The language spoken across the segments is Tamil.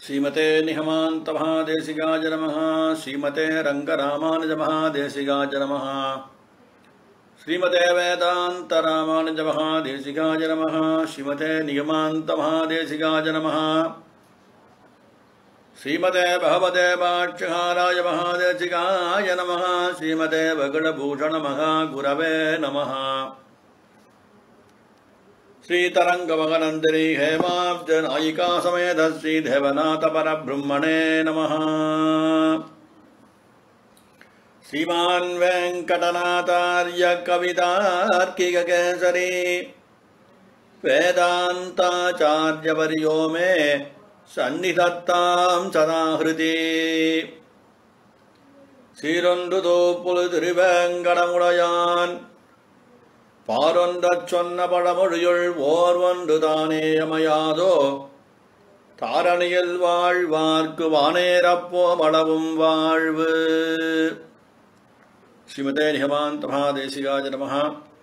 श्रीमते निहमान्तमहादेशिकाय नमः श्रीमते रङ्गरामानुजमहादेशिकाय नमः श्रीमते वेदान्तरामानुजमहादेशिकाय नमः श्रीमते निगमान्तमहादेशिकाय नमः श्रीमते भगवते भाष्यकाराय महादेशिकाय नमः श्रीमते भगणभूषणमहागुरवे नमः श्रीतरङ्गमगनन्दिनी हेमाब्जनायिका समेत श्रीदेवनाथपरब्रह्मणे नमः श्रीमान् वेङ्कटनाथार्य कवितार्किककेसरी वेदान्ताचार्यवर्यो मे सन्निधत्तां सदा हृदि சீரொன்று தோப்புழு திருவேங்கடமுடையான் பாரொன்றச் சொன்ன பழமொழியுள் ஓர் ஒன்று தானே அமையாதோ தாரணியில் வாழ்வார்க்கு வானேரப்போ மளவும் வாழ்வு ஸ்ரீமதே நிகமாந்த மகாதேசிகாஜ நமஹ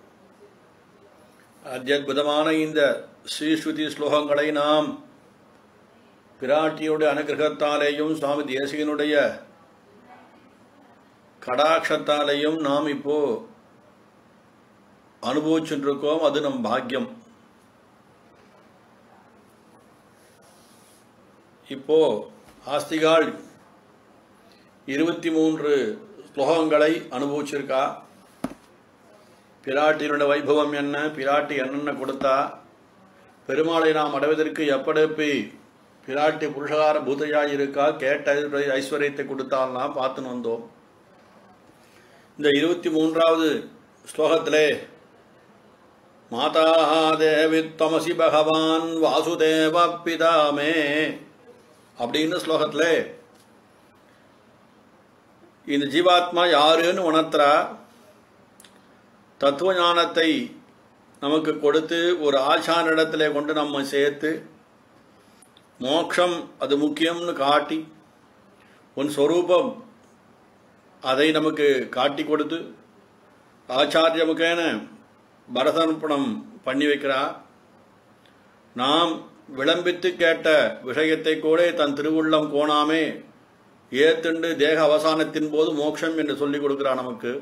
அத்தியுதமான இந்த ஸ்ரீஸ்ருதி ஸ்லோகங்களை நாம் பிராட்டியுடைய அனுகிரகத்தாலேயும் சுவாமி தேசிகனுடைய கடாட்சத்தாலேயும் நாம் இப்போ அனுபவிச்சுருக்கோம் அது நம் பாக்கியம் இப்போ ஆஸ்திகால் இருபத்தி மூன்று ஸ்லோகங்களை அனுபவிச்சிருக்கா பிராட்டியினுடைய வைபவம் என்ன பிராட்டி என்னென்ன கொடுத்தா பெருமாளை நாம் அடைவதற்கு எப்படி பிராட்டி புருஷகார பூதையாய் இருக்கா கேட்ட ஐஸ்வர்யத்தை கொடுத்தாலாம் பார்த்துன்னு வந்தோம் இந்த இருபத்தி மூன்றாவது ஸ்லோகத்திலே மாதா தேவி தமசி பகவான் வாசுதேவ பிதாமே அப்படின்னு ஸ்லோகத்தில் இந்த ஜீவாத்மா யாருன்னு உணர்த்துறா தத்துவ ஞானத்தை நமக்கு கொடுத்து ஒரு ஆச்சாரிடத்துல கொண்டு நம்ம சேர்த்து மோக்ஷம் அது முக்கியம்னு காட்டி உன் ஸ்வரூபம் அதை நமக்கு காட்டி கொடுத்து ஆச்சாரியமுக்கேன பரதர்ப்பணம் பண்ணி வைக்கிறா நாம் விளம்பித்து கேட்ட விஷயத்தை கூட தன் திருவுள்ளம் கோணாமே ஏத்துண்டு தேக அவசானத்தின் போது மோட்சம் என்று சொல்லிக் கொடுக்கிறா நமக்கு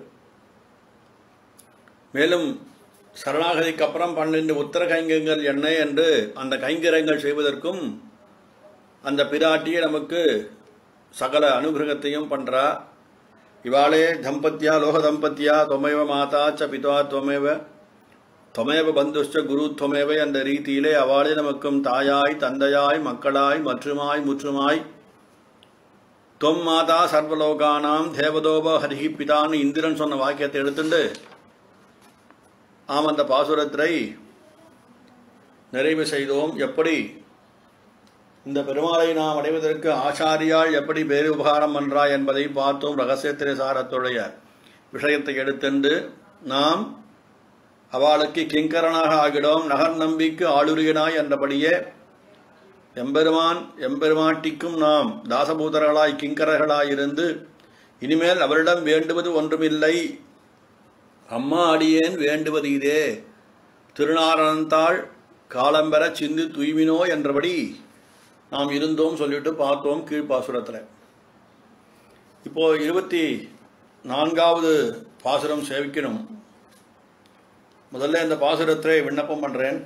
மேலும் சரணாகதிக்கு அப்புறம் பன்னெண்டு உத்தர கைங்கங்கள் என்ன என்று அந்த கைங்கரங்கள் செய்வதற்கும் அந்த பிராட்டியை நமக்கு சகல அனுகிரகத்தையும் பண்றா இவாளே தம்பத்தியா லோக தம்பத்தியா தொமைவ மாதா ச பிதா துவமேவ தொமேவ பந்துஷ்ட குரு துவமேவ என்ற ரீதியிலே அவளே நமக்கும் தாயாய் தந்தையாய் மக்களாய் மற்றுமாய் முற்றுமாய் தொம் மாதா சர்வலோகானாம் தேவதோப ஹரிஹி பிதான்னு இந்திரன் சொன்ன வாக்கியத்தை எடுத்துண்டு ஆம் அந்த பாசுரத்தை நிறைவு செய்தோம் எப்படி இந்த பெருமாளை நாம் அடைவதற்கு ஆச்சாரியால் எப்படி பேரு உபகாரம் பண்றா என்பதை பார்த்தோம் ரகசியத்திரை சாரத்துடைய விஷயத்தை எடுத்துண்டு நாம் அவளுக்கு கிங்கரனாக ஆகிடும் நகர் நம்பிக்கு ஆளுரியனாய் என்றபடியே எம்பெருமான் எம்பெருமாட்டிக்கும் நாம் தாசபூதர்களாய் கிங்கரர்களாய் இருந்து இனிமேல் அவரிடம் வேண்டுவது ஒன்றுமில்லை அம்மா அடியேன் வேண்டுவது இதே திருநாரணந்தாள் காலம்பெற சிந்து தூய்மினோ என்றபடி நாம் இருந்தோம் சொல்லிட்டு பார்த்தோம் கீழ்ப்பாசுரத்தில் இப்போ இருபத்தி நான்காவது பாசுரம் சேவிக்கணும் முதல்ல இந்த பாசுரத்தை விண்ணப்பம் பண்றேன்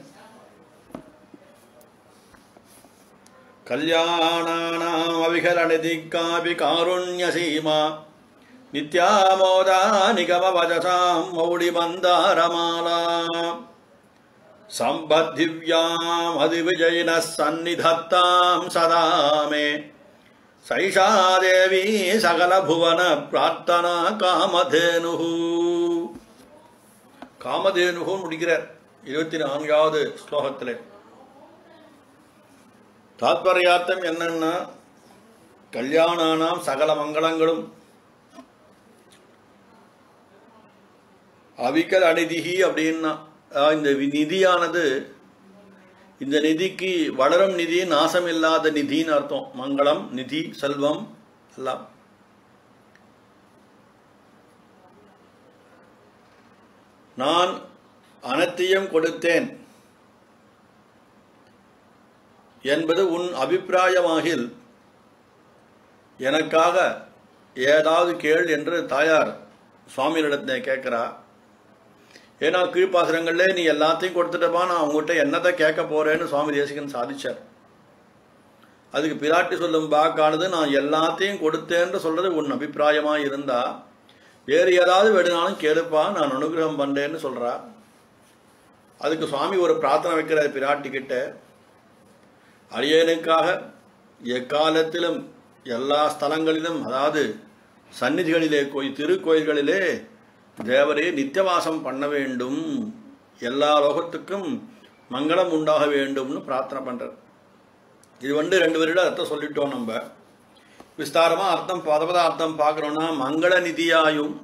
கல்யாணானாம் அவிகலநிதி காபி காருண்ய சீமா நித்யாமோதா நிகம வஜசாம் மௌடி மந்தாரமாலா सम्बद्धिव्याम् अधिविजयिनः सन्निधत्ताम् सदा मे सैषा देवी सकलभुवन प्रार्थना காமதேனுஹு காமதேனுஹு முடிக்கிறார் இருபத்தி நான்காவது ஸ்லோகத்தில் தாத்பரியார்த்தம் என்னன்னா கல்யாணானாம் சகல மங்களங்களும் அவிக்கல் அநிதிகி அப்படின்னா இந்த நிதியானது இந்த நிதிக்கு வளரும் நிதி நாசம் இல்லாத நிதின்னு அர்த்தம் மங்களம் நிதி செல்வம் எல்லாம் நான் அனைத்தையும் கொடுத்தேன் என்பது உன் அபிப்பிராயமாகில் எனக்காக ஏதாவது கேள் என்று தாயார் சுவாமியிடத்தை கேட்கிறா ஏன்னா கீழ்ப்பாசுரங்கள்ல நீ எல்லாத்தையும் கொடுத்துட்டப்பா நான் உங்ககிட்ட என்னத்தை கேட்க போறேன்னு சுவாமி தேசிகன் சாதிச்சார் அதுக்கு பிராட்டி சொல்லும் பாக்கானது நான் எல்லாத்தையும் கொடுத்தேன்னு சொல்றது உன் அபிப்பிராயமா இருந்தா வேறு ஏதாவது வேணுனாலும் கேளுப்பா நான் அனுகிரகம் பண்றேன்னு சொல்றா அதுக்கு சுவாமி ஒரு பிரார்த்தனை வைக்கிற பிராட்டி கிட்ட அடியனுக்காக எக்காலத்திலும் எல்லா ஸ்தலங்களிலும் அதாவது சந்நிதிகளிலே கோயில் திருக்கோயில்களிலே தேவரே நித்தியவாசம் பண்ண வேண்டும் எல்லா லோகத்துக்கும் மங்களம் உண்டாக வேண்டும்னு பிரார்த்தனை பண்றார் இது வந்து ரெண்டு பேரோட அர்த்தம் சொல்லிட்டோம் நம்ம விஸ்தாரமா அர்த்தம் பதபத அர்த்தம் பார்க்கறோம்னா மங்கள நிதியாயும்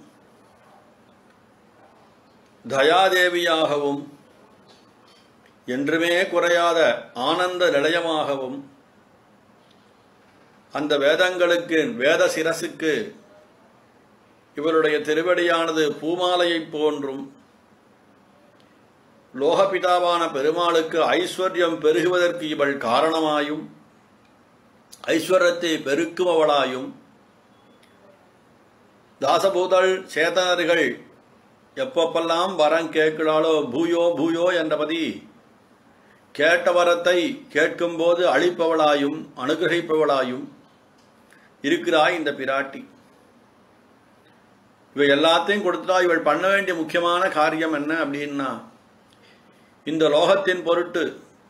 தயாதேவியாகவும் என்றுமே குறையாத ஆனந்த நிலையமாகவும் அந்த வேதங்களுக்கு வேத சிரசுக்கு இவருடைய திருவடியானது பூமாலையைப் போன்றும் லோகபிதாவான பெருமாளுக்கு ஐஸ்வர்யம் பெருகுவதற்கு இவள் காரணமாயும் ஐஸ்வர்யத்தை பெருக்குபவளாயும் தாசபூதல் சேதனர்கள் எப்பப்பெல்லாம் வரம் கேட்கிறாளோ பூயோ பூயோ என்றபதி கேட்ட வரத்தை கேட்கும்போது அழிப்பவளாயும் அனுகிரகிப்பவளாயும் இருக்கிறாய் இந்த பிராட்டி இவள் எல்லாத்தையும் கொடுத்துட்டா இவள் பண்ண வேண்டிய முக்கியமான காரியம் என்ன அப்படின்னா இந்த லோகத்தின் பொருட்டு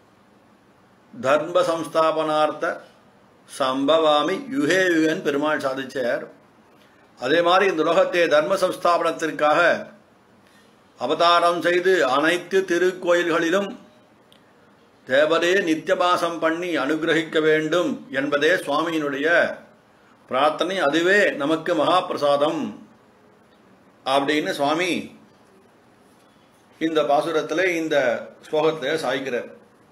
தர்ம சம்ஸ்தாபனார்த்த சம்பவாமி யுகே யுகன் பெருமாள் சாதிச்சார் அதே மாதிரி இந்த லோகத்தை தர்ம சம்ஸ்தாபனத்திற்காக அவதாரம் செய்து அனைத்து திருக்கோயில்களிலும் தேவரே நித்தியபாசம் பண்ணி அனுகிரகிக்க வேண்டும் என்பதே சுவாமியினுடைய பிரார்த்தனை அதுவே நமக்கு மகாபிரசாதம் அப்படின்னு சுவாமி இந்த பாசுரத்தில் இந்த ஸ்லோகத்தை சாய்க்கிறார்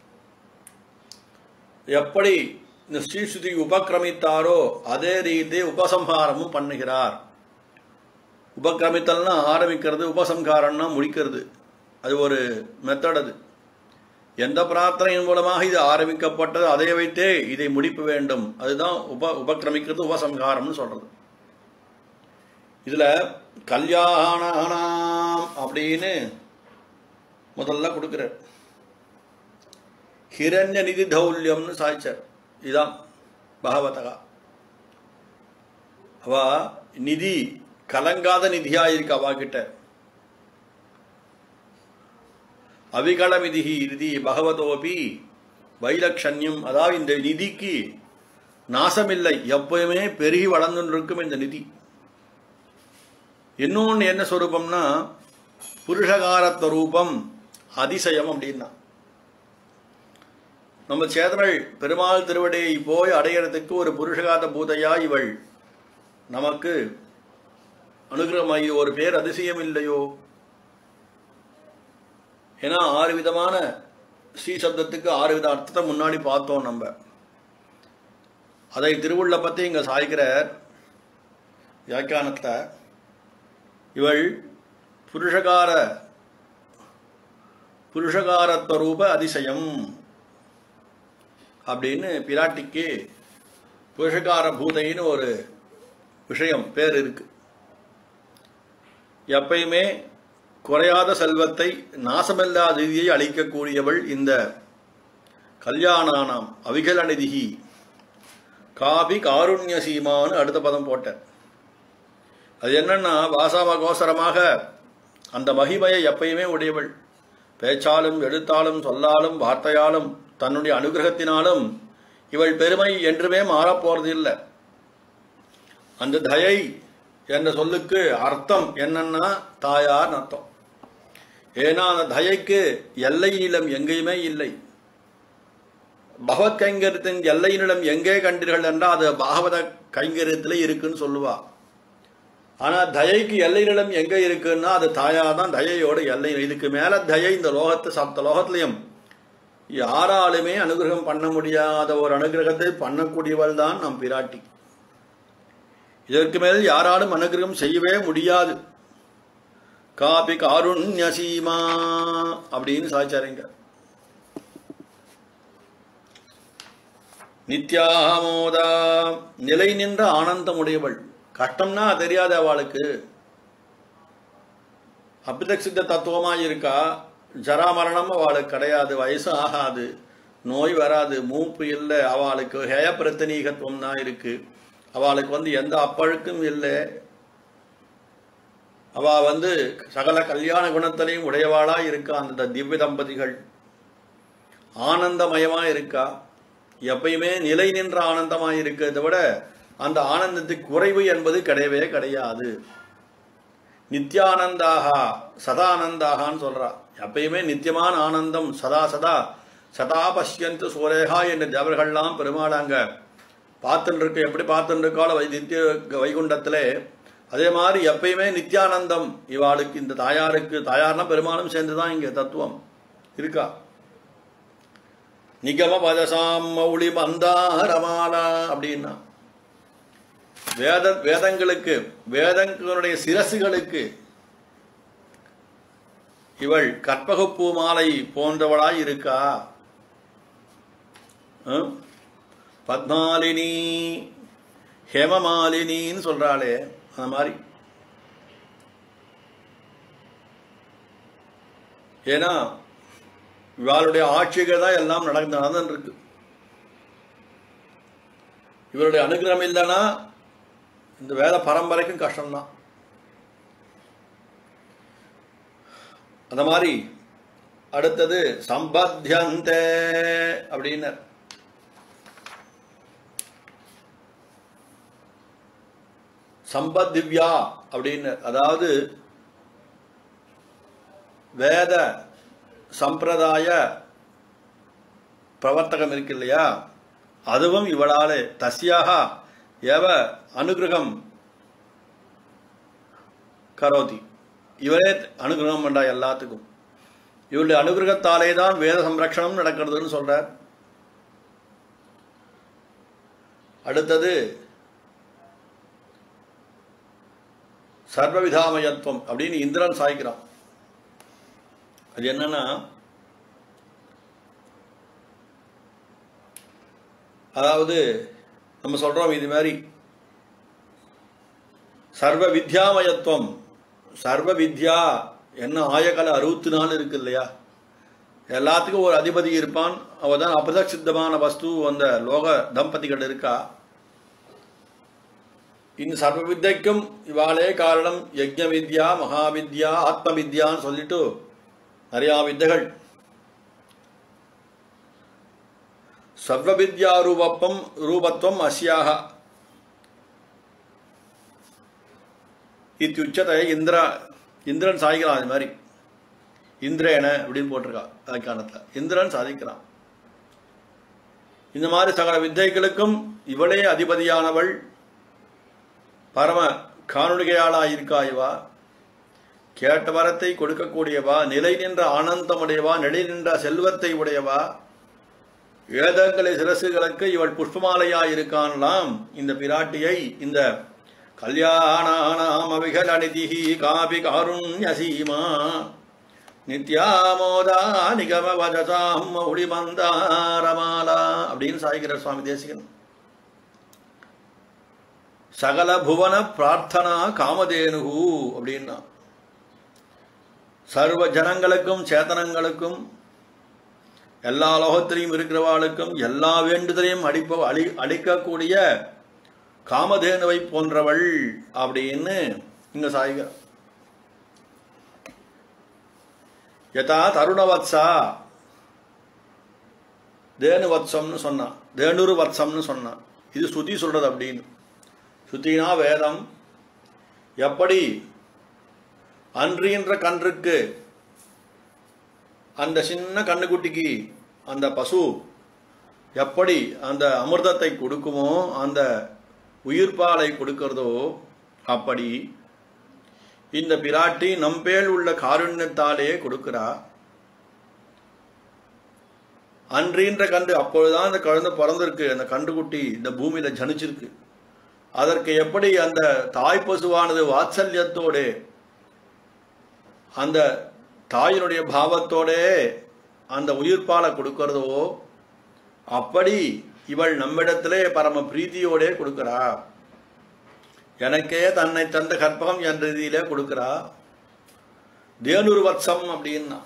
எப்படி இந்த ஸ்ரீஸ்ருதி உபக்கிரமித்தாரோ அதே ரீதி உபசம்ஹாரமும் பண்ணுகிறார் உபக்கிரமித்தல்னா ஆரம்பிக்கிறது உபசம்ஹாரம்னா முடிக்கிறது அது ஒரு மெத்தட் அது எந்த பிரார்த்தனையின் மூலமாக இது ஆரம்பிக்கப்பட்டது அதை வைத்தே இதை முடிப்பு வேண்டும் அதுதான் உப உபக்கிரமிக்கிறது உபசம்ஹாரம்னு சொல்றது இதுல கல்யாணானாம் அப்படின்னு முதல்ல கொடுக்கிறார் ஹிரண்ய நிதி தௌல்யம்னு சாய்ச்சார் இதுதான் பகவதகா அவ நிதி கலங்காத நிதியா இருக்கு அவா கிட்ட அவிகளமிதிகி நிதி பகவதோபி வைலக்ஷண்யம் அதாவது இந்த நிதிக்கு நாசமில்லை எப்பயுமே பெருகி வளர்ந்துன்னு இருக்கும் இந்த நிதி இன்னொன்று என்ன சொரூபம்னா புருஷகாரத்த ரூபம் அதிசயம் அப்படின்னா நம்ம சேதனள் பெருமாள் திருவடியை போய் அடையிறதுக்கு ஒரு புருஷகாத பூதையா இவள் நமக்கு அனுகிரகமாகி ஒரு பேர் அதிசயம் இல்லையோ ஏன்னா ஆறு விதமான ஸ்ரீ சப்தத்துக்கு ஆறு வித அர்த்தத்தை முன்னாடி பார்த்தோம் நம்ம அதை திருவுள்ள பத்தி இங்க சாய்க்கிறார் வியாக்கியானத்தை இவள் புருஷகார புருஷகாரத்வ ரூப அதிசயம் அப்படின்னு பிராட்டிக்கு புருஷகார பூதைன்னு ஒரு விஷயம் பேர் இருக்கு எப்பயுமே குறையாத செல்வத்தை நாசமில்லாத ரீதியை அளிக்கக்கூடியவள் இந்த கல்யாணானாம் அவிகலநிதிகி காபி காருண்ய சீமான்னு அடுத்த பதம் போட்டேன் அது என்னன்னா வாசாமகோசரமாக அந்த மகிமையை எப்பயுமே உடையவள் பேச்சாலும் எழுத்தாலும் சொல்லாலும் வார்த்தையாலும் தன்னுடைய அனுகிரகத்தினாலும் இவள் பெருமை என்றுமே மாறப்போறதில்லை அந்த தயை என்ற சொல்லுக்கு அர்த்தம் என்னன்னா தாயார் அர்த்தம் ஏன்னா அந்த தயைக்கு எல்லை நீளம் எங்கேயுமே இல்லை பகவத் கைங்கரியத்தின் எல்லை நீளம் எங்கே கண்டீர்கள் என்றால் அது பாகவத கைங்கரியத்தில் இருக்குன்னு சொல்லுவா ஆனா தயைக்கு எல்லை நிலம் எங்க இருக்குன்னா அது தாயா தான் தயையோட எல்லை இதுக்கு மேல தயை இந்த லோகத்து சப்த லோகத்திலையும் யாராலுமே அனுகிரகம் பண்ண முடியாத ஒரு அனுகிரகத்தை பண்ணக்கூடியவள் தான் நம் பிராட்டி இதற்கு மேல் யாராலும் அனுகிரகம் செய்யவே முடியாது காபி காருண்யசீமா அப்படின்னு சாய்ச்சாருங்க நித்யாமோதா நிலை நின்ற ஆனந்தமுடையவள் கஷ்டம்னா தெரியாத அவளுக்கு அபிதக்சித்த தத்துவமாக இருக்கா ஜராமரணம் அவளுக்கு கிடையாது வயசு ஆகாது நோய் வராது மூப்பு இல்லை அவளுக்கு ஹேய பிரத்தனீகத்துவம் தான் இருக்கு அவளுக்கு வந்து எந்த அப்பழுக்கும் இல்லை அவ வந்து சகல கல்யாண குணத்திலையும் உடையவாளா இருக்கா அந்த திவ்ய தம்பதிகள் ஆனந்தமயமா இருக்கா எப்பயுமே நிலை நின்ற ஆனந்தமா இருக்கிறத விட அந்த ஆனந்தத்துக்கு குறைவு என்பது கிடையவே கிடையாது நித்யானந்தாக சதானந்தாகான்னு சொல்றா எப்பயுமே நித்தியமான ஆனந்தம் சதா சதா சதா பஷ்யந்து சூரேகா என்ற தேவர்கள்லாம் பெருமாளாங்க பார்த்துட்டு இருக்கு எப்படி பார்த்துட்டு இருக்காளோ வை நித்திய வைகுண்டத்திலே அதே மாதிரி எப்பயுமே நித்யானந்தம் இவாளுக்கு இந்த தாயாருக்கு தாயார்னா பெருமாளும் சேர்ந்துதான் இங்க தத்துவம் இருக்கா நிகம பதசாம் மௌளி மந்தாரமாலா அப்படின்னா வேத வேதங்களுக்கு வேதங்களுடைய சிரசுகளுக்கு இவள் கற்பகப்பூ மாலை போன்றவளாய் இருக்கா ஹம்? பத்மாலினி ஹேமமாலினின்னு சொல்றாளே அந்த மாதிரி ஏன்னா இவளுடைய ஆட்சிகள் தான் எல்லாம் நடந்து நடந்துன்னு இருக்கு இவருடைய அனுகிரகம் இல்லைன்னா இந்த வேத பரம்பரைக்கும் கஷ்டம்தான் அந்த மாதிரி அடுத்தது சம்பத்தியந்தே அப்படின்னு சம்பத்திவ்யா அப்படின்னு அதாவது வேத சம்பிரதாய பிரவர்த்தகம் இருக்கு இல்லையா அதுவும் இவளாலே தஸ்யாக ஏவ அனுகிரகம் கரோதி இவரே அனுகிரகம் பண்றா எல்லாத்துக்கும் இவருடைய அனுகிரகத்தாலே தான் வேத சம்ரக்ஷணம் நடக்கிறதுன்னு சொல்றார் அடுத்தது சர்வவிதாமயத்துவம் அப்படின்னு இந்திரன் சாய்க்கிறான் அது என்னன்னா அதாவது நம்ம சொல்றோம் இது மாதிரி சர்வ வித்யாமயத்துவம் சர்வ வித்யா என்ன ஆயகால அறுபத்தி நாலு இருக்கு இல்லையா எல்லாத்துக்கும் ஒரு அதிபதி இருப்பான் அவ தான் அபதசித்தமான வஸ்து அந்த லோக தம்பதிகள் இருக்கா இந்த சர்வ வித்யக்கும் இவாளே காரணம் யஜ்ஞ வித்யா மகாவித்யா ஆத்ம வித்யான்னு சொல்லிட்டு நிறையா வித்தைகள் சர்வ வித்யா ரூபப்பம் ரூபத்துவம் அஸ்யாக இத்தியுச்சத்தை இந்திரா இந்திரன் சாதிக்கிறான் அது மாதிரி இந்திரேன அப்படின்னு போட்டிருக்கா அதுக்கானத்தில் இந்திரன் சாதிக்கிறான் இந்த மாதிரி சகல வித்தைகளுக்கும் இவளே அதிபதியானவள் பரம காணொலிகையாளா இருக்கா இவா கேட்ட வரத்தை கொடுக்கக்கூடியவா நிலை நின்ற ஆனந்தமுடையவா நிலை நின்ற செல்வத்தை உடையவா வேதங்களை சிரசுகளுக்கு இவள் புஷ்பமாலையா இருக்கான்லாம் இந்த பிராட்டியை இந்த கல்யாணானாம் அவிகல் அனிதிஹி காபி காருண்யசீமா நித்யாமோதா நிகம வதசாம் மௌடி மந்தாரமாலா அப்படின்னு சாய்கிறார் சுவாமி தேசிகன் சகல புவன பிரார்த்தனா காமதேனுகு அப்படின்னா சர்வ ஜனங்களுக்கும் சேத்தனங்களுக்கும் எல்லா லோகத்திலையும் இருக்கிறவாளுக்கும் எல்லா வேண்டுதலையும் அடிப்ப அழி அளிக்கக்கூடிய காமதேனுவை போன்றவள் அப்படின்னு இங்க சாய்க யதா தருணவத்சா தேனு வத்சம்னு சொன்னான் தேனுரு வத்சம்னு சொன்னான் இது ஸ்ருதி சொல்றது அப்படின்னு ஸ்ருதினா வேதம் எப்படி அன்றின்ற கன்றுக்கு அந்த சின்ன கண்ணுக்குட்டிக்கு அந்த பசு எப்படி அந்த அமிர்தத்தை கொடுக்குமோ அந்த உயிர்ப்பாலை கொடுக்கிறதோ அப்படி இந்த பிராட்டி நம்பேல் உள்ள காருண்யத்தாலே கொடுக்கிறா அன்றின்ற கன்று அப்பொழுதுதான் அந்த குழந்தை பிறந்திருக்கு அந்த கன்றுக்குட்டி இந்த பூமியில ஜனிச்சிருக்கு அதற்கு எப்படி அந்த தாய் பசுவானது வாத்சல்யத்தோடு அந்த தாயினுடைய பாவத்தோட அந்த உயிர்ப்பாலை கொடுக்கறதோ அப்படி இவள் நம்மிடத்திலே பரம பிரீதியோடே கொடுக்கிறா எனக்கே தன்னை தந்த கற்பகம் என்ற ரீதியிலே கொடுக்கிறா தேனுரு வத்சம் அப்படின்னா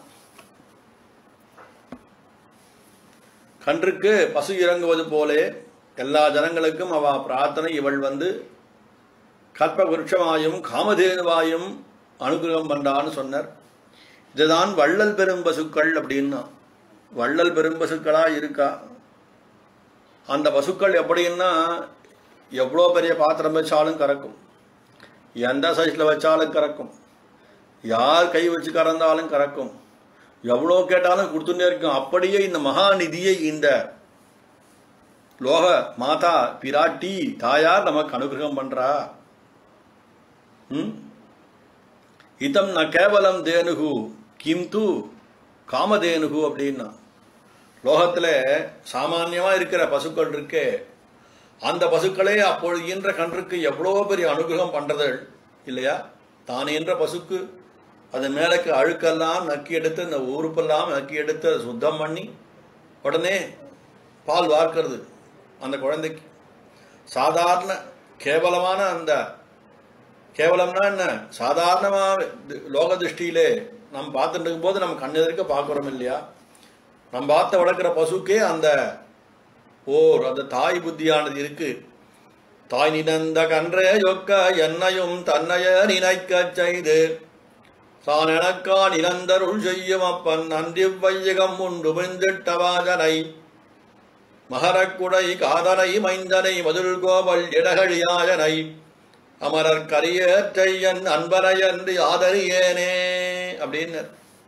கன்றுக்கு பசு இறங்குவது போலே எல்லா ஜனங்களுக்கும் அவ பிரார்த்தனை இவள் வந்து கற்ப விருட்சமாயும் காமதேனுவாயும் அனுகிரகம் பண்றான்னு சொன்னார் இதுதான் வள்ளல் பெரும் பசுக்கள் அப்படின்னா வள்ளல் பெரும் பசுக்களா இருக்கா அந்த பசுக்கள் எப்படின்னா எவ்வளோ பெரிய பாத்திரம் வச்சாலும் கறக்கும் எந்த சைஸில் வச்சாலும் கறக்கும் யார் கை வச்சு கறந்தாலும் கறக்கும் எவ்வளோ கேட்டாலும் கொடுத்துட்டே இருக்கும் அப்படியே இந்த மகாநிதியை இந்த லோக மாதா பிராட்டி தாயார் நமக்கு அனுகிரகம் பண்றா ம்? இதம் ந கேவலம் தேனுகு கிம் து காமதேனுகு அப்படின்னா லோகத்துல சாமான்யமா இருக்கிற பசுக்கள் இருக்கே அந்த பசுக்களே அப்பொழுது ஈன்ற கன்றுக்கு எவ்வளோ பெரிய அனுகிரகம் பண்றது இல்லையா தான் ஈன்ற பசுக்கு அது மேலக்கு அழுக்கெல்லாம் நக்கி எடுத்து இந்த உறுப்பெல்லாம் நக்கி எடுத்து அதை சுத்தம் பண்ணி உடனே பால் வார்க்கிறது அந்த குழந்தைக்கு சாதாரண கேவலமான அந்த கேவலம்னா என்ன சாதாரணமாக லோக திருஷ்டியிலே நம்ம பார்த்துட்டு இருக்கும்போது நம்ம கண்ணெதிர்க்க பார்க்குறோம் இல்லையா நம்ம பார்த்த வளர்க்குற பசுக்கே அந்த ஓர் அந்த தாய் புத்தியானது இருக்கு தாய் நினந்த கன்றே யொக்க என்னையும் தன்னைய நினைக்கச் செய்து தான் எனக்கா நிரந்தருள் செய்யும் அப்பன் நன்றி வையகம் உண்டு விந்திட்டவாதனை மகரக்குடை காதனை மைந்தனை மதுள் கோவல் இடகழியாயனை அமரர் கரியற்றையன் அன்பரையன்று ஆதரியேனே அப்படின்னு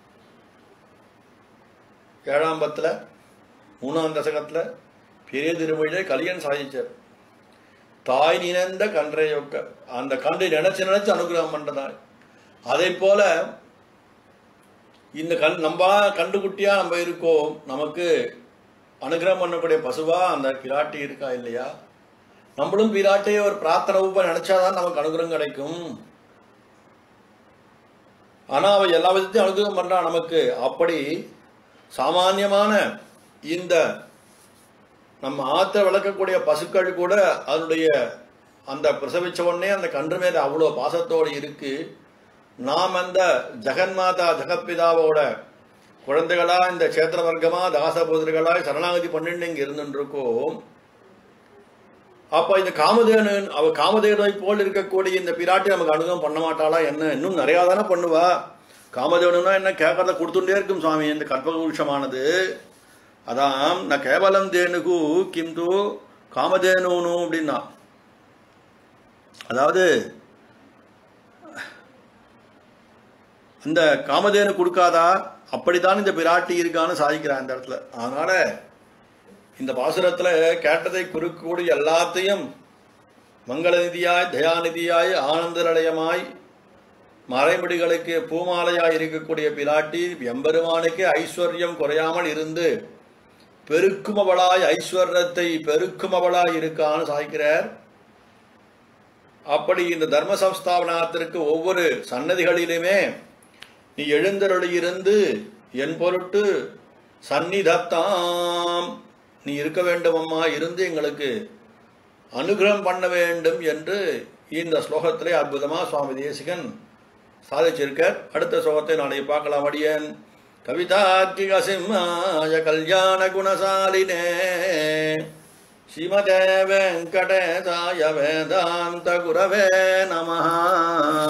ஏழாம் பத்துல மூணாம் தசகத்துல பெரிய திருமொழியை கலியன் சாதிச்சார் தாய் நினைந்த கன்றையொக்க அந்த கன்றை நினைச்சு நினைச்சு அனுகிரகம் பண்றதாய் அதே போல இந்த கண் நம்ம கண்டுகுட்டியா நம்ம இருக்கோம் நமக்கு அனுகிரகம் பண்ணக்கூடிய பசுவா அந்த பிராட்டி இருக்கா இல்லையா நம்மளும் பிராட்டையை ஒரு பிரார்த்தனை ரூபா நினைச்சாதான் நமக்கு அனுகிரகம் கிடைக்கும் ஆனா அவ எல்லா விதத்தையும் அனுகிரகம் பண்றா நமக்கு அப்படி சாமான்யமான இந்த நம்ம ஆத்த வளர்க்கக்கூடிய பசுக்கள் கூட அதனுடைய அந்த பிரசவிச்ச உடனே அந்த கன்று மேல அவ்வளோ பாசத்தோடு இருக்கு நாம் அந்த ஜெகன்மாதா ஜெகத்பிதாவோட குழந்தைகளா இந்த சேத்திர வர்க்கமா தாசபோதர்களா சரணாகதி பண்ணிட்டு இங்க இருந்துட்டு இருக்கோம் அப்ப இந்த காமதேனு அவ காமதேனை போல் இருக்கக்கூடிய இந்த பிராட்டி நமக்கு அனுகம் பண்ண மாட்டாளா என்ன இன்னும் நிறையா தானே பண்ணுவா காமதேனுனா என்ன கேட்கறத கொடுத்துட்டே இருக்கும் சுவாமி இந்த கற்பகுஷமானது அதான் நான் கேவலம் தேனுகு கிம் தூ காமதேனு அப்படின்னா அதாவது இந்த காமதேனு கொடுக்காதா அப்படித்தான் இந்த பிராட்டி இருக்கான்னு சாதிக்கிறான் இந்த இடத்துல அதனால இந்த பாசுரத்துல கேட்டதை குறுக்கூடிய எல்லாத்தையும் மங்களநிதியாய் தயாநிதியாய் ஆனந்த நிலையமாய் மறைமுடிகளுக்கு பூமாலையாய் இருக்கக்கூடிய பிராட்டி எம்பெருமானுக்கு ஐஸ்வர்யம் குறையாமல் இருந்து பெருக்குமவளாய் ஐஸ்வர்யத்தை பெருக்குமவளாய் இருக்கான்னு சாய்க்கிறார் அப்படி இந்த தர்ம சம்ஸ்தாபனத்திற்கு ஒவ்வொரு சன்னதிகளிலுமே நீ எழுந்தருளியிருந்து என் பொருட்டு சந்நிதத்தாம் நீ இருக்க வேண்டும் அம்மா இருந்து எங்களுக்கு அனுகிரகம் பண்ண வேண்டும் என்று இந்த ஸ்லோகத்திலே அற்புதமா சுவாமி தேசிகன் சாதிச்சிருக்கார் அடுத்த ஸ்லோகத்தை நாளைக்கு பார்க்கலாம் அடியன் கவிதார்க்கிக சிம்மாய கல்யாண குணசாலினே ஸ்ரீமதே வெங்கடேசாய வேதாந்த குரவே நமஹா